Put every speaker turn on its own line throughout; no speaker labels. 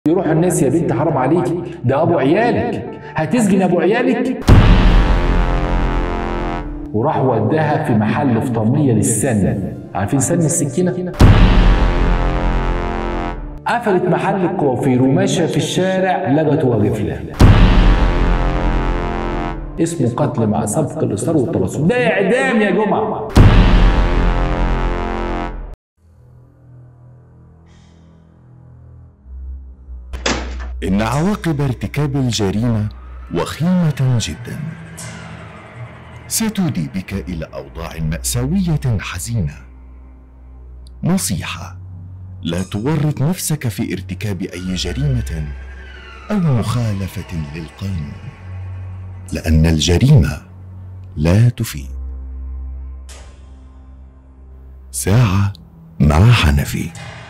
يروح الناس يا بنت حرام عليك ده ابو عيالك هتسجن ابو عيالك وراح وداها في محل فطامية للسن عارفين سن السكينة قفلت محل الكوافير وماشية في الشارع لقت واقف لها اسمه قتل مع سبق الإصرار والترصد ده إعدام يا جمعة
إن عواقب ارتكاب الجريمة وخيمة جدا ستودي بك إلى أوضاع مأساوية حزينة نصيحة لا تورط نفسك في ارتكاب أي جريمة أو مخالفة للقانون لأن الجريمة لا تفيد ساعة مع حنفي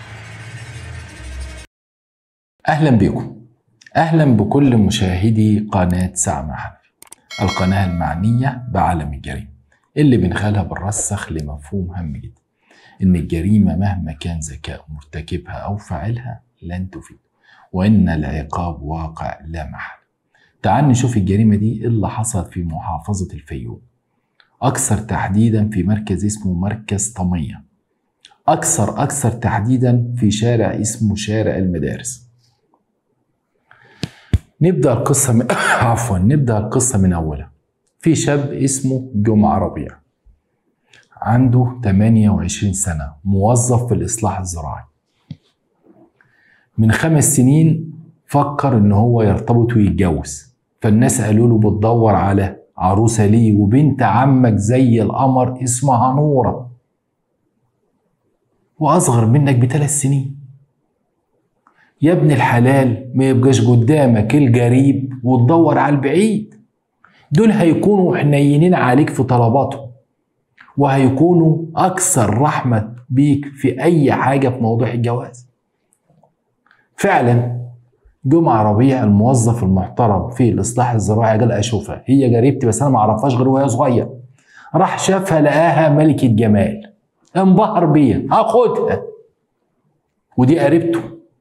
أهلا بكم أهلا بكل مشاهدي قناة ساعة مع حنفي القناة المعنية بعالم الجريمة اللي بنخلها بنرسخ لمفهوم هام جدا إن الجريمة مهما كان ذكاء مرتكبها أو فاعلها لن تفيد وإن العقاب واقع لا محل تعال نشوف الجريمة دي اللي حصلت في محافظة الفيوم أكثر تحديدا في مركز اسمه مركز طمية أكثر أكثر تحديدا في شارع اسمه شارع المدارس نبدأ القصة من عفوا نبدأ القصة من أولها في شاب اسمه جمعة ربيع عنده 28 سنة موظف في الإصلاح الزراعي من خمس سنين فكر إن هو يرتبط ويتجوز فالناس قالوا له بتدور على عروسة ليه وبنت عمك زي القمر اسمها نورة وأصغر منك بثلاث سنين يا ابن الحلال ما يبقاش قدامك الجريب وتدور على البعيد دول هيكونوا حنينين عليك في طلباتهم وهيكونوا أكثر رحمة بيك في أي حاجة في موضوع الجواز فعلا جمعة ربيع الموظف المحترم في الإصلاح الزراعي قال أشوفها هي جريبتي بس أنا ما أعرفهاش غير وهي صغير راح شافها لقاها ملكة جمال انبهر بيها هاخدها ودي قريبته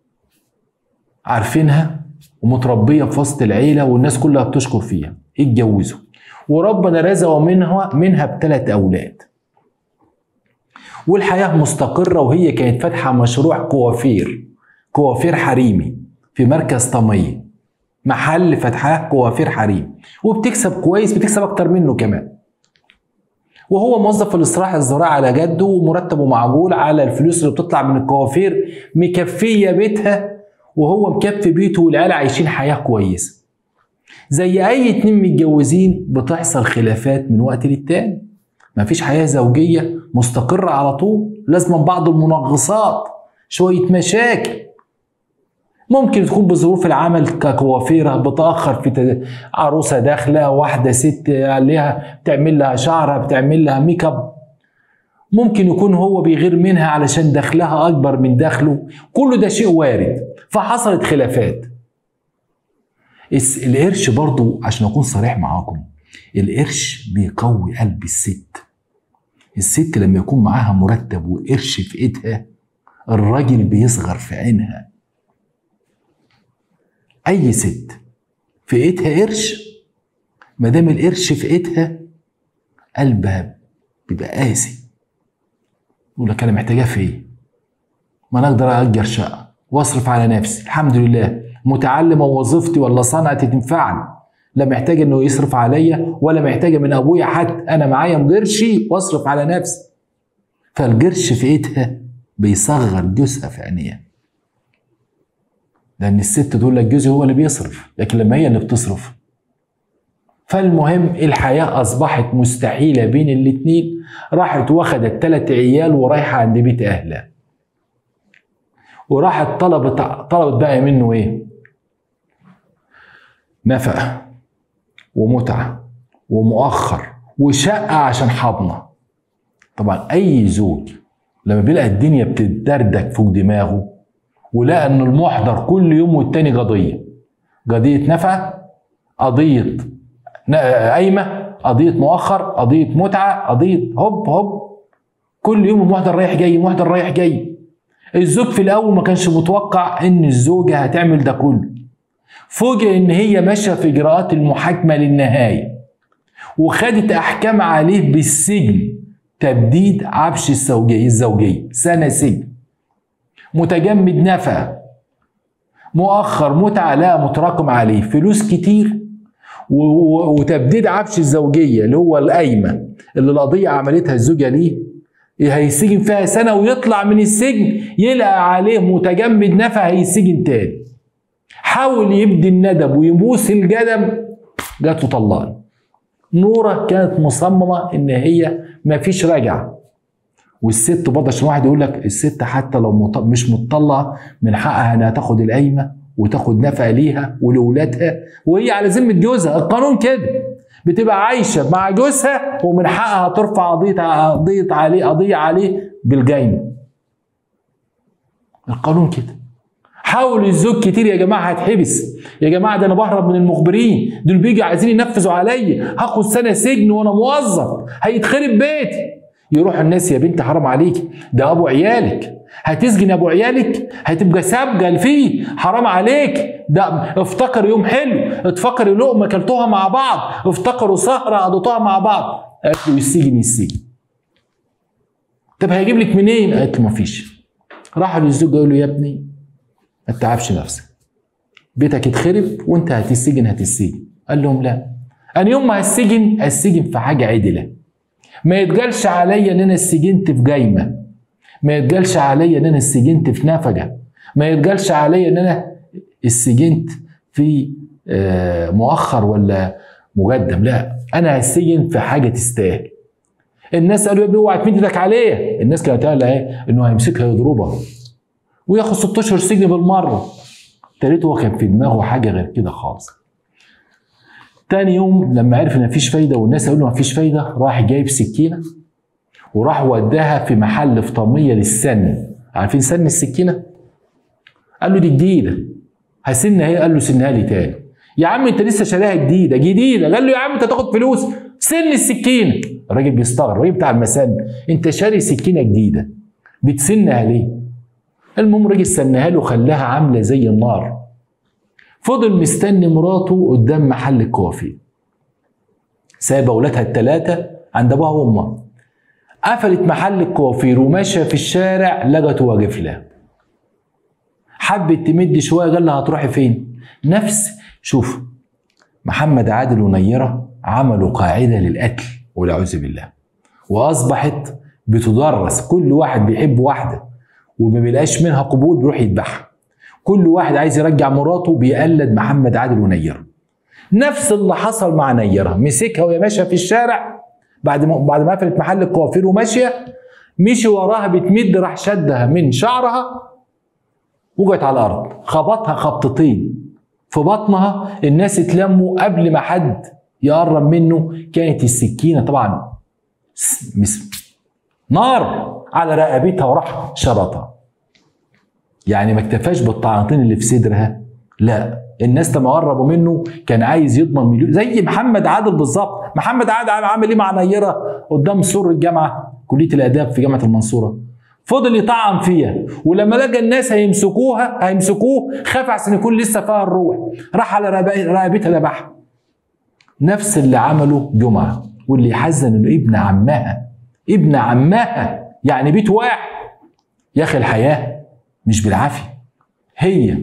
عارفينها ومتربيه في وسط العيله والناس كلها بتشكر فيها اتجوزوا وربنا رزقه منها منها بثلاث اولاد والحياه مستقره وهي كانت فاتحه مشروع كوافير كوافير حريمي في مركز طميه محل فتحاه كوافير حريمي وبتكسب كويس بتكسب اكتر منه كمان وهو موظف في الاصلاح الزراعي على جده ومرتبه معقول على الفلوس اللي بتطلع من الكوافير مكفيه بيتها وهو مكفي بيته والعيال عايشين حياه كويسه زي اي اتنين متجوزين بتحصل خلافات من وقت للتاني مفيش حياه زوجيه مستقره على طول لازم بعض المنغصات شويه مشاكل ممكن تكون بظروف العمل ككوافيرة بتأخر في عروسة داخلة واحدة ست عليها بتعمل لها شعرها بتعمل لها ميك اب ممكن يكون هو بيغير منها علشان دخلها أكبر من دخله كل ده شيء وارد فحصلت خلافات القرش برضو عشان أكون صريح معاكم القرش بيقوي قلب الست الست لما يكون معاها مرتب وقرش في ايدها الراجل بيصغر في عينها اي ست في ايدها قرش ما دام القرش في ايدها قلبها بيبقى قاسي يقول لك انا محتاجاه في ايه ما انا اقدر اجر شقه واصرف على نفسي الحمد لله متعلمه ووظيفتي ولا صنعتي تنفعني لا محتاج انه يصرف عليا ولا محتاجه من ابويا حتى انا معايا قرشي واصرف على نفسي فالقرش في ايدها بيصغر جزء في عينيها لان الست تقول لك جوزي هو اللي بيصرف لكن لما هي اللي بتصرف فالمهم الحياة أصبحت مستحيلة بين الاتنين راحت واخدت تلات عيال ورايحة عند بيت أهلها وراحت طلبت طلبت بقى منه إيه؟ نفقة ومتعة ومؤخر وشقة عشان حضنة طبعا أي زوج لما بيلاقي الدنيا بتدردك فوق دماغه ولقى ان المحضر كل يوم والتاني قضيه قضيه نفقه قضيه قايمه قضيه مؤخر قضيه متعه قضيه هوب هوب كل يوم المحضر رايح جاي محضر رايح جاي الزوج في الاول ما كانش متوقع ان الزوجه هتعمل ده كله فوجئ ان هي ماشيه في اجراءات المحاكمه للنهايه وخدت احكام عليه بالسجن تبديد عفش الزوجيه الزوجيه سنه سجن متجمد نفقه مؤخر متعه لا متراكم عليه فلوس كتير و- و- وتبديد عفش الزوجيه اللي هو القايمه اللي القضيه عملتها الزوجه ليه هيسجن فيها سنه ويطلع من السجن يلقى عليه متجمد نفقه هيسجن تاني حاول يبدي الندب ويبوس الجدم جات له طلقني نورة كانت مصممة إن هي مفيش رجعة والست برضه عشان واحد يقول لك الست حتى لو مط- مش مطلقة من حقها إنها تاخد القايمة وتاخد نفقة ليها ولأولادها وهي على ذمة جوزها القانون كده بتبقى عايشة مع جوزها ومن حقها ترفع قضية قضية عليه قضية عليه بالجايمة القانون كده حاول الزوج كتير يا جماعه هتحبس يا جماعه ده انا بهرب من المخبرين دول بيجوا عايزين ينفذوا عليا هاخد سنه سجن وانا موظف هيتخرب بيتي يروح الناس يا بنت حرام عليك ده ابو عيالك هتسجن ابو عيالك هتبقى سابقه فيه حرام عليك ده افتكر يوم حلو افتكر لقمه كلتوها مع بعض افتكروا سهره قضيتوها مع بعض قالت له السجن السجن طب هيجيب لك منين قالت له مفيش راح للزوج قال له يا ابني ما تتعبش نفسك بيتك يتخرب وانت هتسجن هتسجن قال لهم لا انا يوم ما هسجن هسجن في حاجه عدله ما يتقالش عليا ان انا اتسجنت في جايمه ما يتقالش عليا ان انا اتسجنت في نفقه ما يتقالش عليا ان انا اتسجنت في آه، مؤخر ولا مقدم لا انا هسجن في حاجه تستاهل الناس قالوا يا ابني اوعى تمد ايدك عليه الناس كانت قال ايه انه هيمسكها يضربها وياخد ست اشهر سجن بالمره تالت هو كان في دماغه حاجه غير كده خالص تاني يوم لما عرف ان مفيش فايده والناس قالوا له مفيش فايده راح جايب سكينه وراح وداها في محل في طميه للسن عارفين سن السكينه قال له دي جديده هسنها هي قال له سنها لي تاني يا عم انت لسه شاريها جديده جديده قال له يا عم انت تاخد فلوس سن السكينه الراجل بيستغرب الراجل بتاع المسن انت شاري سكينه جديده بتسنها ليه المهم راجل سنها له وخلاها عامله زي النار فضل مستني مراته قدام محل الكوافير سايبه اولادها الثلاثه عند ابوها وامها قفلت محل الكوافير وماشيه في الشارع لقته واقف لها حبت تمد شويه قال لها هتروحي فين نفس شوف محمد عادل ونيره عملوا قاعده للقتل والعياذ بالله واصبحت بتدرس كل واحد بيحب واحده وما بيلاقيش منها قبول بيروح يذبحها كل واحد عايز يرجع مراته بيقلد محمد عادل ونيره نفس اللي حصل مع نيره مسكها وهي ماشيه في الشارع بعد ما بعد ما قفلت محل الكوافير وماشيه مشي وراها بتمد راح شدها من شعرها وقعت على الارض خبطها خبطتين في بطنها الناس اتلموا قبل ما حد يقرب منه كانت السكينه طبعا س- مس- نار على رقبتها وراح شرطها يعني ما اكتفاش بالطعنتين اللي في صدرها لا الناس لما قربوا منه كان عايز يضمن مليون زي محمد عادل بالظبط محمد عادل عامل ايه مع نيره قدام سور الجامعه كليه الاداب في جامعه المنصوره فضل يطعن فيها ولما لقى الناس هيمسكوها هيمسكوه خاف عشان يكون لسه فيها الروح راح على رقب- رقبتها ذبحها نفس اللي عمله جمعه واللي يحزن انه ابن عمها ابن عمها يعني بيت واحد يا اخي الحياه مش بالعافيه هي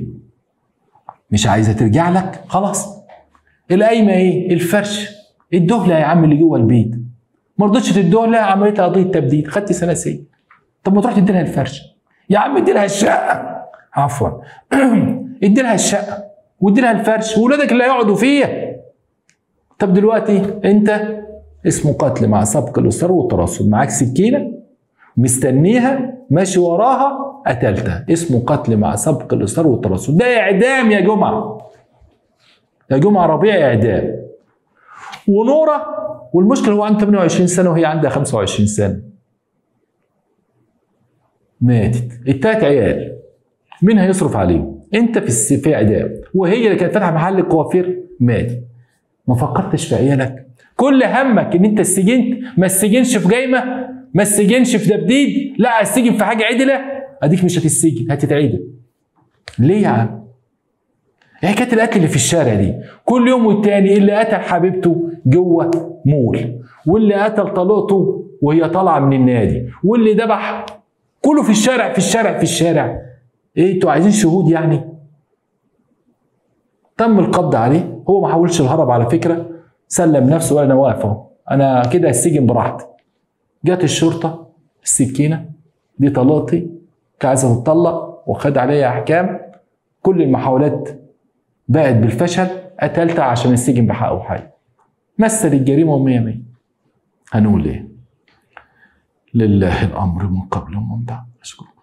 مش عايزه ترجع لك خلاص القايمه ايه الفرش الدهله يا عم اللي جوه البيت ما رضتش تديها عملتها قضيه تبديد خدت سنه سجن طب ما تروح تدي لها الفرش يا عم ادي لها الشقه عفوا ادي لها الشقه وادي لها الفرش واولادك اللي هيقعدوا فيها طب دلوقتي انت اسمه قتل مع سبق الاصرار والترصد معاك سكينه مستنيها ماشي وراها قتلتها اسمه قتل مع سبق الاصرار والترصد ده اعدام يا جمعه يا جمعه ربيع اعدام ونوره والمشكله هو عنده 28 سنه وهي عندها 25 سنه ماتت التلات عيال مين هيصرف عليهم انت في الس- في اعدام وهي اللي كانت فاتحه محل الكوافير ماتت ما فكرتش في عيالك كل همك ان انت السجنت ما السجنش في جايمه ما السجنش في تبديد لا السجن في حاجه عدله اديك مش هتتسجن هتتعدم ليه يا عم ايه حكايه القتل اللي في الشارع دي كل يوم والتاني اللي قتل حبيبته جوه مول واللي قتل طليقته وهي طالعه من النادي واللي ذبح كله في الشارع في الشارع في الشارع ايه انتوا عايزين شهود يعني تم القبض عليه هو ما حاولش الهرب على فكره سلم نفسه ولا انا واقف اهو انا كده السجن براحتي جت الشرطه السكينه دي طليقتي كانت عايزه تطلق وخد عليها احكام كل المحاولات باءت بالفشل قتلتها عشان السجن بحقه حي مثل الجريمه ومية مية هنقول ايه لله الامر من قبل ومن بعد اشكرك